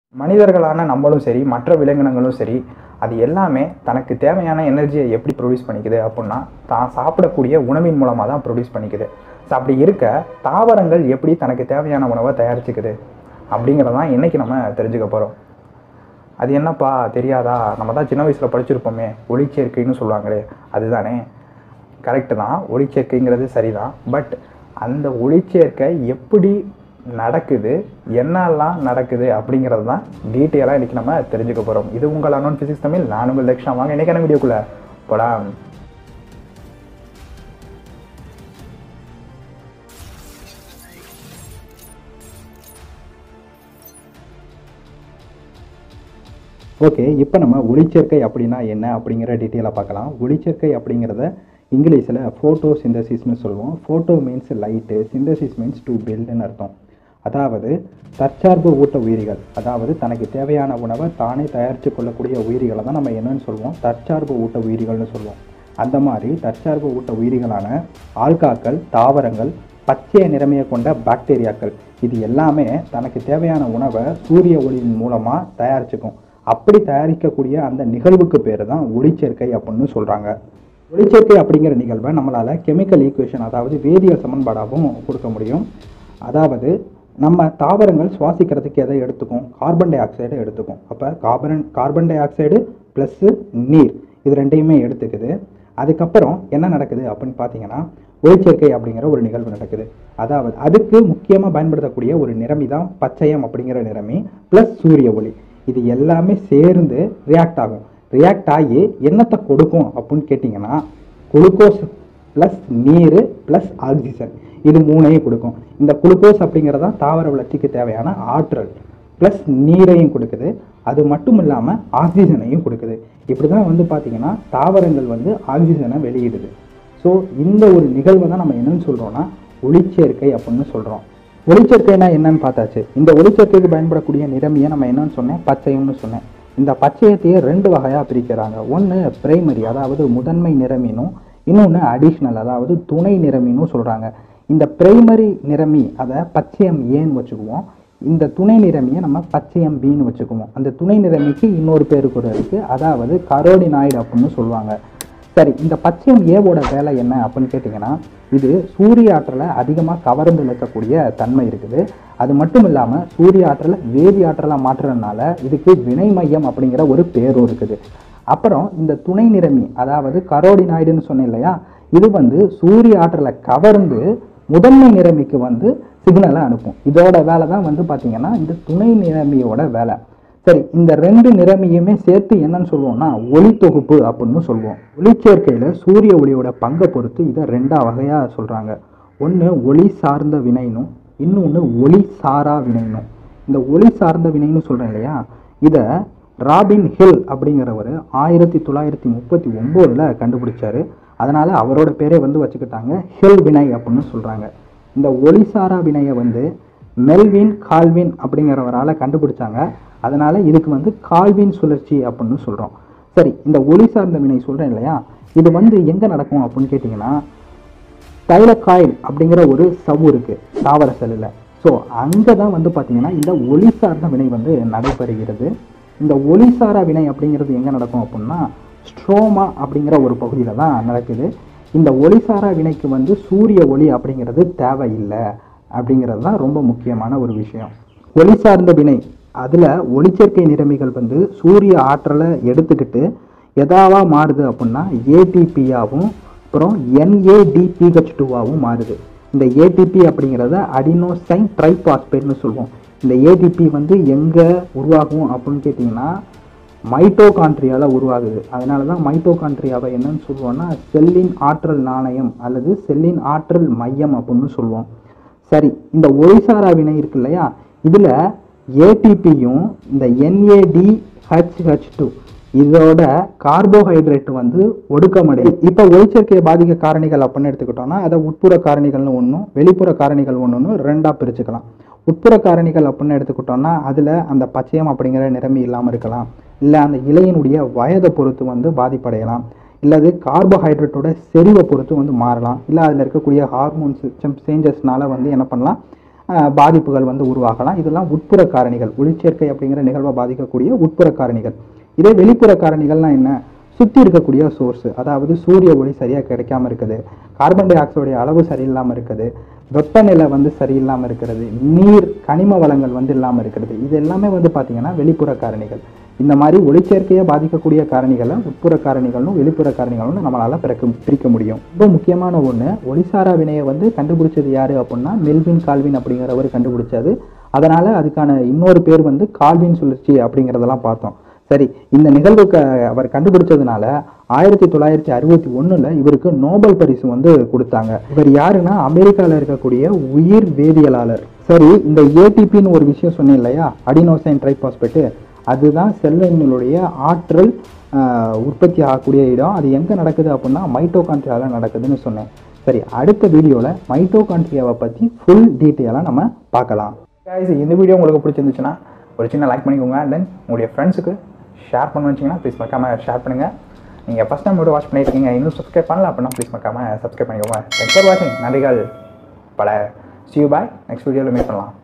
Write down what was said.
மனிதர்களான நம்மளும் சரி மற்ற விலங்கினங்களும் சரி அது எல்லாமே தனக்கு தேவையான எனர்ஜியை எப்படி ப்ரொடியூஸ் பண்ணிக்குது அப்படின்னா தான் சாப்பிடக்கூடிய உணவின் மூலமாக தான் ப்ரொடியூஸ் பண்ணிக்குது ஸோ அப்படி இருக்க தாவரங்கள் எப்படி தனக்கு தேவையான உணவை தயாரிச்சுக்குது அப்படிங்கிறதான் இன்னைக்கு நம்ம தெரிஞ்சுக்க போகிறோம் அது என்னப்பா தெரியாதா நம்ம தான் சின்ன வயசில் படிச்சிருப்போமே ஒளிச்சேர்க்கைன்னு சொல்லுவாங்களே அதுதானே கரெக்டு தான் ஒளிச்சேர்க்கைங்கிறது சரிதான் பட் அந்த ஒளிச்சேர்க்கை எப்படி நடக்குது என்னெல்லாம் நடக்குது அப்படிங்கிறது தான் டீட்டெயிலாக இன்றைக்கி நம்ம தெரிஞ்சுக்க போகிறோம் இது உங்கள் அனோன் ஃபிசிக்ஸ் தமிழ் நான் உங்கள் லட்சம் வாங்க இன்றைக்கான வீடியோக்குள்ளே போலாம் ஓகே இப்போ நம்ம ஒளிச்சேர்க்கை அப்படின்னா என்ன அப்படிங்கிற டீட்டெயிலாக பார்க்கலாம் ஒளிச்சேர்க்கை அப்படிங்கிறத இங்கிலீஷில் ஃபோட்டோ சிந்தசிஸ்னு சொல்லுவோம் photo means light synthesis means to பில்டுன்னு அர்த்தம் அதாவது தற்சார்பு ஊட்ட உயிரிகள் அதாவது தனக்கு தேவையான உணவை தானே தயாரித்து கொள்ளக்கூடிய உயிரிகளை தான் நம்ம என்னன்னு சொல்லுவோம் தற்சார்பு ஊட்ட உயிரிகள்னு சொல்லுவோம் அந்த மாதிரி தற்சார்பு ஊட்ட உயிரிகளான ஆல்காக்கள் தாவரங்கள் பச்சை நிறமையை கொண்ட பாக்டீரியாக்கள் இது எல்லாமே தனக்கு தேவையான உணவை சூரிய ஒளியின் மூலமாக தயாரிச்சுக்கும் அப்படி தயாரிக்கக்கூடிய அந்த நிகழ்வுக்கு பேர் தான் ஒளிச்சேர்க்கை அப்படின்னு சொல்கிறாங்க ஒளிச்சேர்க்கை அப்படிங்கிற நிகழ்வை நம்மளால் கெமிக்கல் ஈக்குவேஷன் அதாவது வேதியியல் சமன்பாடாகவும் கொடுக்க முடியும் அதாவது நம்ம தாவரங்கள் சுவாசிக்கிறதுக்கு எதை எடுத்துக்கும் கார்பன் டை ஆக்சைடை எடுத்துக்கும் அப்போ carbon carbon dioxide plus நீர் இது ரெண்டையுமே எடுத்துக்குது அதுக்கப்புறம் என்ன நடக்குது அப்படின்னு பார்த்தீங்கன்னா ஒளிச்சேர்க்கை அப்படிங்கிற ஒரு நிகழ்வு நடக்குது அதாவது அதுக்கு முக்கியமாக பயன்படுத்தக்கூடிய ஒரு நிறமி தான் பச்சையம் அப்படிங்கிற நிறமி ப்ளஸ் சூரிய ஒளி இது எல்லாமே சேர்ந்து ரியாக்ட் ஆகும் ரியாக்ட் ஆகி என்னத்தை கொடுக்கும் அப்படின்னு கேட்டிங்கன்னா குளுக்கோஸ் ப்ளஸ் நீர் ப்ளஸ் ஆக்சிஜன் இது மூணையும் கொடுக்கும் இந்த குளுக்கோஸ் அப்படிங்கிறது தான் தாவர வளர்ச்சிக்கு தேவையான ஆற்றல் ப்ளஸ் நீரையும் கொடுக்குது அது மட்டும் இல்லாமல் ஆக்சிஜனையும் கொடுக்குது இப்படி தான் வந்து பார்த்தீங்கன்னா தாவரங்கள் வந்து ஆக்சிஜனை வெளியிடுது ஸோ இந்த ஒரு நிகழ்வை தான் நம்ம என்னன்னு சொல்கிறோம்னா ஒளிச்சேர்க்கை அப்படின்னு சொல்கிறோம் ஒளிச்சேர்க்கைனா என்னன்னு பார்த்தாச்சு இந்த ஒளிச்சேர்க்கைக்கு பயன்படக்கூடிய நிறமியை நம்ம என்னன்னு சொன்னேன் பச்சையம்னு சொன்னேன் இந்த பச்சையத்தையே ரெண்டு வகையாக பிரிக்கிறாங்க ஒன்று பிரைமரி அதாவது முதன்மை நிறமினும் இன்னொன்று அடிஷ்னல் அதாவது துணை நிறமினும் சொல்கிறாங்க இந்த பிரைமரி நிறமி அதை பச்சையம் ஏன்னு வச்சுக்குவோம் இந்த துணை நிறமியை நம்ம பச்சையம் பின்னு வச்சுக்குவோம் அந்த துணை நிறமிக்கு இன்னொரு பேர் கூட இருக்குது அதாவது கரோடினாய்டு அப்படின்னு சொல்லுவாங்க சரி இந்த பச்சையம் ஏவோட வேலை என்ன அப்படின்னு கேட்டிங்கன்னா இது சூரிய ஆற்றலை அதிகமாக கவர்ந்து இழுக்கக்கூடிய தன்மை இருக்குது அது மட்டும் இல்லாமல் சூரிய ஆற்றலை வேதி ஆற்றலாக மாற்றுறதுனால இதுக்கு வினை மையம் அப்படிங்கிற ஒரு பேரும் இருக்குது அப்புறம் இந்த துணை நிறமி அதாவது கரோடினாய்டுன்னு சொன்னேன் இல்லையா இது வந்து சூரிய ஆற்றலை கவர்ந்து முதன்மை நிறமிக்கு வந்து சிக்னலை அனுப்பும் இதோட வேலை தான் வந்து பார்த்தீங்கன்னா இந்த துணை நிறமியோட வேலை சரி இந்த ரெண்டு நிறமியுமே சேர்த்து என்னன்னு சொல்லுவோம்னா ஒளி தொகுப்பு அப்படின்னு சொல்லுவோம் ஒளிச்சேர்க்கையில் சூரிய ஒளியோட பங்கை பொறுத்து இதை ரெண்டா வகையாக சொல்கிறாங்க ஒன்று ஒளி சார்ந்த வினைனும் இன்னொன்று ஒளி சாரா வினைனும் இந்த ஒளி சார்ந்த வினைன்னு சொல்கிறேன் இல்லையா இதை ராபின் ஹில் அப்படிங்கிறவர் ஆயிரத்தி தொள்ளாயிரத்தி முப்பத்தி ஒம்போதில் கண்டுபிடிச்சாரு அதனால் அவரோட பேரே வந்து வச்சுக்கிட்டாங்க ஹில் வினை அப்படின்னு சொல்கிறாங்க இந்த ஒளிசாரா வினையை வந்து மெல்வின் கால்வின் அப்படிங்கிறவரால் கண்டுபிடிச்சாங்க அதனால் இதுக்கு வந்து கால்வின் சுழற்சி அப்படின்னு சொல்கிறோம் சரி இந்த ஒளி சார்ந்த வினை சொல்கிறேன் இல்லையா இது வந்து எங்கே நடக்கும் அப்படின்னு கேட்டிங்கன்னா தைலக்காயில் அப்படிங்கிற ஒரு சவ்வு இருக்குது தாவர செல்லில் ஸோ அங்கே தான் வந்து பார்த்திங்கன்னா இந்த ஒளி சார்ந்த வினை வந்து நடைபெறுகிறது இந்த ஒளி சாரா வினை அப்படிங்கிறது எங்கே நடக்கும் அப்படின்னா ஸ்ட்ரோமா அப்படிங்கிற ஒரு பகுதியில் தான் நடக்குது இந்த ஒளிசாரா வினைக்கு வந்து சூரிய ஒளி அப்படிங்கிறது தேவையில்லை அப்படிங்கிறது தான் ரொம்ப முக்கியமான ஒரு விஷயம் ஒளி சார்ந்த வினை அதில் ஒளிச்சேர்க்கை நிறமிகள் வந்து சூரிய ஆற்றலை எடுத்துக்கிட்டு எதாவா மாறுது அப்படின்னா ஏடிபியாகவும் அப்புறம் என்ஏடிபிஹெச் டூவாகவும் மாறுது இந்த ஏடிபி அப்படிங்கிறத அடினோசைன் ட்ரைபாஸ்பேட்னு சொல்லுவோம் இந்த ஏடிபி வந்து எங்கே உருவாகும் அப்படின்னு கேட்டிங்கன்னா மைட்டோகான்ட்ரியாவில் உருவாகுது அதனால தான் மைட்டோகான்ட்ரியாவை என்னன்னு சொல்லுவோம்னா செல்லின் ஆற்றல் நாணயம் அல்லது செல்லின் ஆற்றல் மையம் அப்படின்னு சொல்லுவோம் சரி இந்த ஒளிசாரா வினை இருக்கு இல்லையா இதில் ஏடிபியும் இந்த என்ஏடி ஹெச்ஹெச் டூ இதோட கார்போஹைட்ரேட் வந்து ஒடுக்கமடை இப்போ ஒளிச்சேர்க்கையை பாதிக்க காரணிகள் அப்படின்னு எடுத்துக்கிட்டோம்னா அதை உட்புற காரணிகள்னு ஒன்றும் வெளிப்புற காரணிகள் ஒன்றுன்னு ரெண்டாக பிரிச்சுக்கலாம் உட்புற காரணிகள் அப்படின்னு எடுத்துக்கிட்டோம்னா அதில் அந்த பச்சையம் அப்படிங்கிற நிறமி இல்லாமல் இருக்கலாம் இல்லை அந்த இலையினுடைய வயதை பொறுத்து வந்து பாதிப்படையலாம் இல்லை அது கார்போஹைட்ரேட்டோட செறிவை பொறுத்து வந்து மாறலாம் இல்லை அதில் இருக்கக்கூடிய ஹார்மோன் சிஸ்டம் சேஞ்சஸ்னால வந்து என்ன பண்ணலாம் ஆஹ், பாதிப்புகள் வந்து உருவாகலாம் இதெல்லாம் உட்புற காரணிகள் ஒளிச்சேர்க்கை அப்படிங்கிற நிகழ்வை பாதிக்கக்கூடிய உட்புற காரணிகள் இதே வெளிப்புற காரணிகள்லாம் என்ன சுற்றி இருக்கக்கூடிய சோர்ஸ் அதாவது சூரிய ஒளி சரியாக கிடைக்காம இருக்குது கார்பன் டை ஆக்சைடுடைய அளவு சரியில்லாமல் இருக்குது வெப்பநிலை வந்து சரியில்லாமல் இருக்கிறது நீர் கனிம வளங்கள் வந்து இல்லாமல் இருக்கிறது இது எல்லாமே வந்து பார்த்தீங்கன்னா வெளிப்புற காரணிகள் இந்த மாதிரி ஒளிச்சேர்க்கையை பாதிக்கக்கூடிய காரணிகளை உட்புற காரணிகளும் வெளிப்புற காரணிகளும் நம்மளால் பிறக்க பிரிக்க முடியும் ரொம்ப முக்கியமான ஒன்று ஒளிசாரா வினையை வந்து கண்டுபிடிச்சது யாரு அப்படின்னா மெல்வின் கால்வின் அப்படிங்கிறவர் கண்டுபிடிச்சது அதனால அதுக்கான இன்னொரு பேர் வந்து கால்வின் சுழற்சி அப்படிங்கிறதெல்லாம் பார்த்தோம் சரி இந்த நிகழ்வுக்கு அவர் கண்டுபிடிச்சதுனால ஆயிரத்தி தொள்ளாயிரத்தி அறுபத்தி ஒண்ணுல இவருக்கு நோபல் பரிசு வந்து கொடுத்தாங்க இவர் யாருன்னா அமெரிக்கால இருக்கக்கூடிய உயிர் வேதியியலாளர் சரி இந்த ஏடிபின்னு ஒரு விஷயம் சொன்னேன் இல்லையா அடினோசைன் ட்ரைபாஸ்பேட்டு அதுதான் செல்லினுடைய ஆற்றல் ஆஹ், உற்பத்தி ஆகக்கூடிய இடம் அது எங்க நடக்குது அப்படின்னா மைட்டோகான்ட்ரியால நடக்குதுன்னு சொன்னேன் சரி அடுத்த வீடியோவில் மைட்டோகான்ட்ரியாவை பற்றி ஃபுல் டீட்டெயிலாக நம்ம பார்க்கலாம் Guys, இந்த வீடியோ உங்களுக்கு பிடிச்சிருந்துச்சுன்னா ஒரு சின்ன லைக் பண்ணிக்கோங்க அண்ட் தென் உங்களுடைய ஃப்ரெண்ட்ஸுக்கு ஷேர் பண்ண வச்சிங்கன்னா ப்ளீஸ் மறக்காம ஷேர் பண்ணுங்கள் நீங்கள் ஃபஸ்ட் டைம் வீடியோ வாட்ச் பண்ணியிருக்கீங்க இன்னும் சப்ஸ்கிரைப் பண்ணல அப்படின்னா ப்ளீஸ் மறக்காம சப்ஸ்கிரைப் பண்ணிக்கோங்க தேங்க்ஸ் ஃபார் வாட்சிங் நன்றிகள் பல சி யூ பாய் நெக்ஸ்ட் வீடியோவில் மீட் பண்ணலாம்